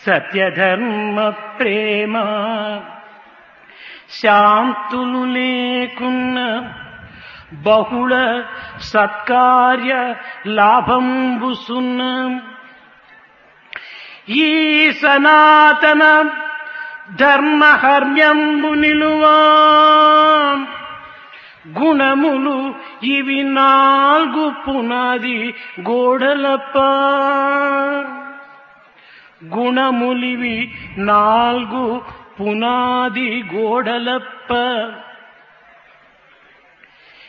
సత్యధర్మ ప్రేమ శాంతులు లేకున్న బహుళ సత్కార్య లాభంబుసున్న ఈ సనాతన ధర్మహర్మ్యంబు నిలువా గుణములు ఇవి నాలుగు పునాది గోడలప్ప గుణములివి నాలుగు పునాది గోడలప్ప